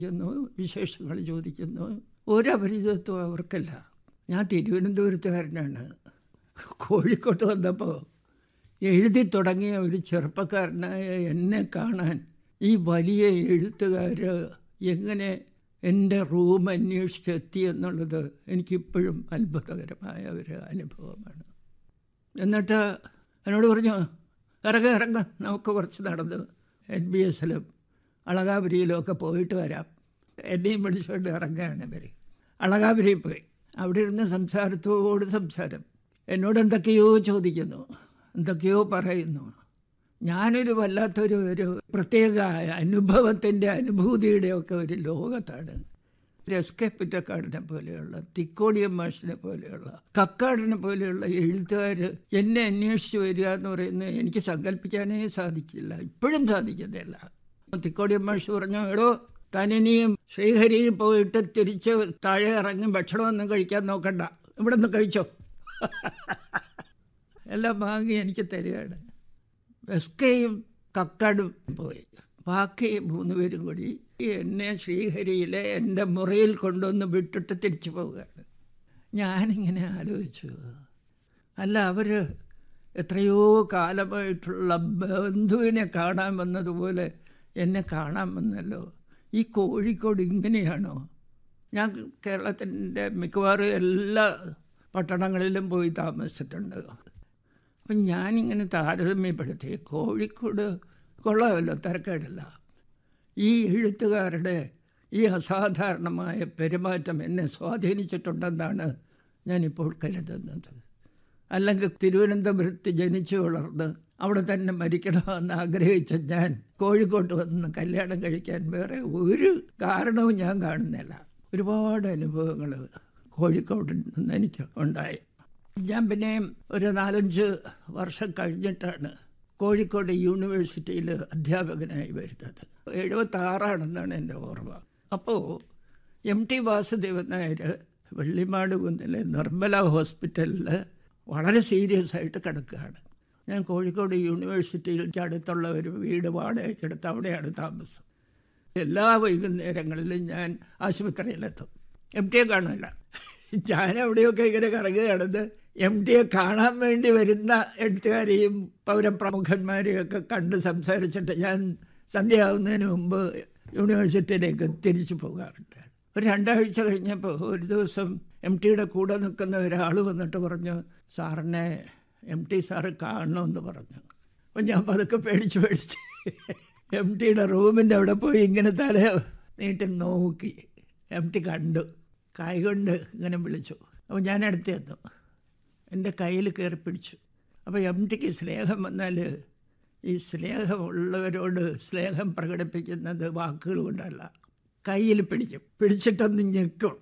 ചോദിക്കുന്നു വിശേഷങ്ങൾ ചോദിക്കുന്നു ഒരപരിചിതത്വം അവർക്കല്ല ഞാൻ തിരുവനന്തപുരത്തുകാരനാണ് കോഴിക്കോട്ട് വന്നപ്പോൾ എഴുതി തുടങ്ങിയ ഒരു ചെറുപ്പക്കാരനായ എന്നെ കാണാൻ ഈ വലിയ എഴുത്തുകാർ എങ്ങനെ എൻ്റെ റൂം അന്വേഷിച്ചെത്തി എന്നുള്ളത് എനിക്കിപ്പോഴും അത്ഭുതകരമായ ഒരു അനുഭവമാണ് എന്നിട്ട് എന്നോട് പറഞ്ഞു ഇറങ്ങ ഇറങ്ങ നമുക്ക് കുറച്ച് നടന്ന് എൻ ബി എസിലും അളകാപുരിയിലും ഒക്കെ പോയിട്ട് വരാം എന്നെയും വിളിച്ചുകൊണ്ട് ഇറങ്ങുകയാണ് ഇവർ അളകാപുരിയിൽ പോയി അവിടെ ഇരുന്ന് സംസാരത്തോട് സംസാരം എന്നോട് എന്തൊക്കെയോ ചോദിക്കുന്നു എന്തൊക്കെയോ പറയുന്നു ഞാനൊരു വല്ലാത്തൊരു ഒരു പ്രത്യേക അനുഭവത്തിൻ്റെ അനുഭൂതിയുടെ ഒക്കെ ഒരു ലോകത്താണ് എസ് കെ പിറ്റക്കാടിനെ പോലെയുള്ള തിക്കോടിയം മാഷിനെ പോലെയുള്ള കക്കാടിനെ പോലെയുള്ള എഴുത്തുകാർ എന്നെ അന്വേഷിച്ച് വരിക എന്ന് പറയുന്നത് എനിക്ക് സങ്കല്പിക്കാനേ സാധിക്കില്ല ഇപ്പോഴും സാധിക്കുന്നില്ല തിക്കോടിയം മാഷ് പറഞ്ഞു എടോ തനിനിയും ശ്രീഹരിയിൽ പോയിട്ട് തിരിച്ച് താഴെ ഇറങ്ങി ഭക്ഷണമൊന്നും കഴിക്കാൻ നോക്കണ്ട ഇവിടെ നിന്ന് കഴിച്ചോ എല്ലാം വാങ്ങി എനിക്ക് തരികയാണ് എസ്കയും കക്കാടും പോയി ബാക്കി മൂന്ന് പേരും കൂടി എന്നെ ശ്രീഹരിയിലെ എൻ്റെ മുറിയിൽ കൊണ്ടുവന്ന് വിട്ടിട്ട് തിരിച്ചു പോവുകയാണ് ഞാനിങ്ങനെ ആലോചിച്ചു അല്ല അവർ എത്രയോ കാലമായിട്ടുള്ള ബന്ധുവിനെ കാണാൻ വന്നതുപോലെ എന്നെ കാണാൻ വന്നല്ലോ ഈ കോഴിക്കോട് ഇങ്ങനെയാണോ ഞാൻ കേരളത്തിൻ്റെ മിക്കവാറും എല്ലാ പട്ടണങ്ങളിലും പോയി താമസിച്ചിട്ടുണ്ട് അപ്പം ഞാനിങ്ങനെ താരതമ്യപ്പെടുത്തി കോഴിക്കോട് കൊള്ളാമല്ലോ തിരക്കേടില്ല ഈ എഴുത്തുകാരുടെ ഈ അസാധാരണമായ പെരുമാറ്റം എന്നെ സ്വാധീനിച്ചിട്ടുണ്ടെന്നാണ് ഞാനിപ്പോൾ കരുതുന്നത് അല്ലെങ്കിൽ തിരുവനന്തപുരത്ത് ജനിച്ചു വളർന്ന് അവിടെ തന്നെ മരിക്കണമെന്ന് ആഗ്രഹിച്ച ഞാൻ കോഴിക്കോട്ട് വന്ന് കല്യാണം കഴിക്കാൻ വേറെ ഒരു കാരണവും ഞാൻ കാണുന്നില്ല ഒരുപാട് അനുഭവങ്ങൾ കോഴിക്കോട് നിന്ന് എനിക്ക് ഉണ്ടായി ഞാൻ പിന്നെ ഒരു നാലഞ്ച് വർഷം കഴിഞ്ഞിട്ടാണ് കോഴിക്കോട് യൂണിവേഴ്സിറ്റിയിൽ അധ്യാപകനായി വരുന്നത് എഴുപത്താറാണെന്നാണ് എൻ്റെ ഓർമ്മ അപ്പോൾ എം ടി വാസുദേവൻ നായർ വെള്ളിമാട് കുന്നിലെ നിർമ്മല ഹോസ്പിറ്റലിൽ വളരെ സീരിയസ് ആയിട്ട് കിടക്കുകയാണ് ഞാൻ കോഴിക്കോട് യൂണിവേഴ്സിറ്റിയിലേക്ക് അടുത്തുള്ള ഒരു വീട് വാടകയ്ക്കെടുത്ത് അവിടെയാണ് താമസം എല്ലാ വൈകുന്നേരങ്ങളിലും ഞാൻ ആശുപത്രിയിലെത്തും എം ടിയെ കാണില്ല ഞാൻ അവിടെയൊക്കെ ഇങ്ങനെ കറങ്ങുകയാണെന്ന് എം ടിയെ കാണാൻ വേണ്ടി വരുന്ന എഴുത്തുകാരെയും പൗരപ്രമുഖന്മാരെയും ഒക്കെ കണ്ട് സംസാരിച്ചിട്ട് ഞാൻ സന്ധ്യയാവുന്നതിന് മുമ്പ് യൂണിവേഴ്സിറ്റിയിലേക്ക് തിരിച്ചു പോകാറുണ്ട് ഒരു രണ്ടാഴ്ച കഴിഞ്ഞപ്പോൾ ഒരു ദിവസം എം ടിയുടെ കൂടെ നിൽക്കുന്ന ഒരാൾ വന്നിട്ട് പറഞ്ഞു സാറിനെ എം ടി സാറ് കാണണമെന്ന് പറഞ്ഞു അപ്പം ഞാൻ പതുക്കെ പേടിച്ച് പേടിച്ച് എം ടിയുടെ റൂമിൻ്റെ അവിടെ പോയി ഇങ്ങനെ തല നീട്ടി നോക്കി എം ടി കണ്ടു കൈ കൊണ്ട് ഇങ്ങനെ വിളിച്ചു അപ്പോൾ ഞാൻ അടുത്ത് ചെന്നു എൻ്റെ കയ്യിൽ കയറി പിടിച്ചു അപ്പോൾ എം ടിക്ക് സ്നേഹം വന്നാൽ ഈ സ്നേഹമുള്ളവരോട് സ്നേഹം പ്രകടിപ്പിക്കുന്നത് വാക്കുകൾ കൊണ്ടല്ല കയ്യിൽ പിടിക്കും പിടിച്ചിട്ടൊന്ന് ഞെക്കും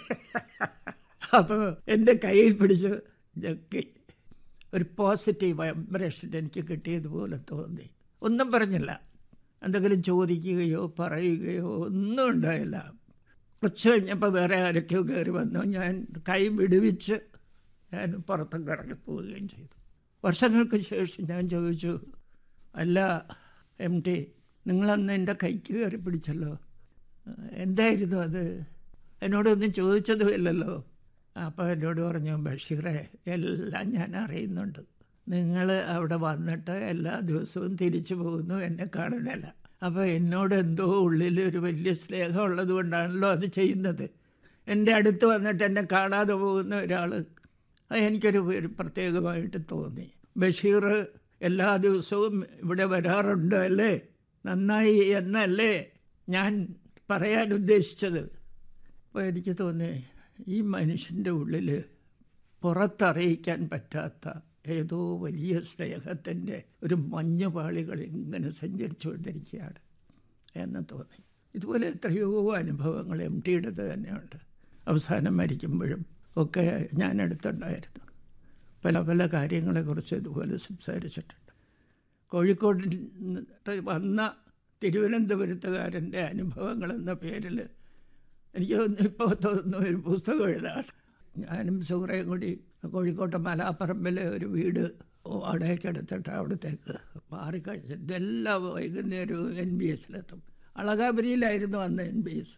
അപ്പോൾ എൻ്റെ കയ്യിൽ പിടിച്ച് ഞെക്കി ഒരു പോസിറ്റീവ് വൈബ്രേഷൻ എനിക്ക് കിട്ടിയതുപോലെ തോന്നി ഒന്നും പറഞ്ഞില്ല എന്തെങ്കിലും ചോദിക്കുകയോ പറയുകയോ ഒന്നും ഉണ്ടായില്ല കുറച്ച് കഴിഞ്ഞപ്പോൾ വേറെ ആരൊക്കെയോ കയറി വന്നു ഞാൻ കൈ വിടുവിച്ച് ഞാൻ പുറത്തേക്ക് ഇറങ്ങി പോവുകയും ചെയ്തു വർഷങ്ങൾക്ക് ശേഷം ഞാൻ ചോദിച്ചു അല്ല എം ടി നിങ്ങളന്ന് എൻ്റെ കൈക്ക് കയറി പിടിച്ചല്ലോ എന്തായിരുന്നു അത് എന്നോടൊന്നും ചോദിച്ചതുമില്ലല്ലോ അപ്പോൾ എന്നോട് പറഞ്ഞു ബഷീറെ എല്ലാം ഞാൻ അറിയുന്നുണ്ട് നിങ്ങൾ അവിടെ വന്നിട്ട് എല്ലാ ദിവസവും തിരിച്ചു പോകുന്നു എന്നെ കാണുന്നില്ല അപ്പോൾ എന്നോട് എന്തോ ഉള്ളിൽ ഒരു വലിയ സ്നേഹമുള്ളത് കൊണ്ടാണല്ലോ അത് ചെയ്യുന്നത് എൻ്റെ അടുത്ത് വന്നിട്ട് എന്നെ കാണാതെ പോകുന്ന ഒരാൾ എനിക്കൊരു ഒരു പ്രത്യേകമായിട്ട് തോന്നി ബഷീർ എല്ലാ ദിവസവും ഇവിടെ വരാറുണ്ട് അല്ലേ നന്നായി എന്നല്ലേ ഞാൻ പറയാൻ ഉദ്ദേശിച്ചത് അപ്പോൾ എനിക്ക് തോന്നി ഈ മനുഷ്യൻ്റെ ഉള്ളിൽ പുറത്തറിയിക്കാൻ പറ്റാത്ത ഏതോ വലിയ സ്നേഹത്തിൻ്റെ ഒരു മഞ്ഞുപാളികൾ ഇങ്ങനെ സഞ്ചരിച്ചു കൊണ്ടിരിക്കുകയാണ് എന്ന് തോന്നി ഇതുപോലെ എത്രയോ അനുഭവങ്ങൾ എം ടിയുടേത് തന്നെയുണ്ട് അവസാനം മരിക്കുമ്പോഴും ഒക്കെ ഞാൻ അടുത്തുണ്ടായിരുന്നു പല പല കാര്യങ്ങളെക്കുറിച്ച് ഇതുപോലെ സംസാരിച്ചിട്ടുണ്ട് കോഴിക്കോടിൽ വന്ന തിരുവനന്തപുരത്തുകാരൻ്റെ അനുഭവങ്ങൾ എന്ന പേരിൽ എനിക്ക് ഇപ്പോൾ തോന്നുന്നു ഒരു പുസ്തകം എഴുതാൻ ഞാനും സുഹൃയും കൂടി കോഴിക്കോട്ടെ മലാപ്പറമ്പിൽ ഒരു വീട് വാടകയ്ക്ക് എടുത്തിട്ട് അവിടത്തേക്ക് മാറിക്കഴിഞ്ഞിട്ട് എല്ലാ വൈകുന്നേരവും എൻ ബി എസിലെത്തും അളകാപുരിയിലായിരുന്നു അന്ന് എൻ ബി എസ്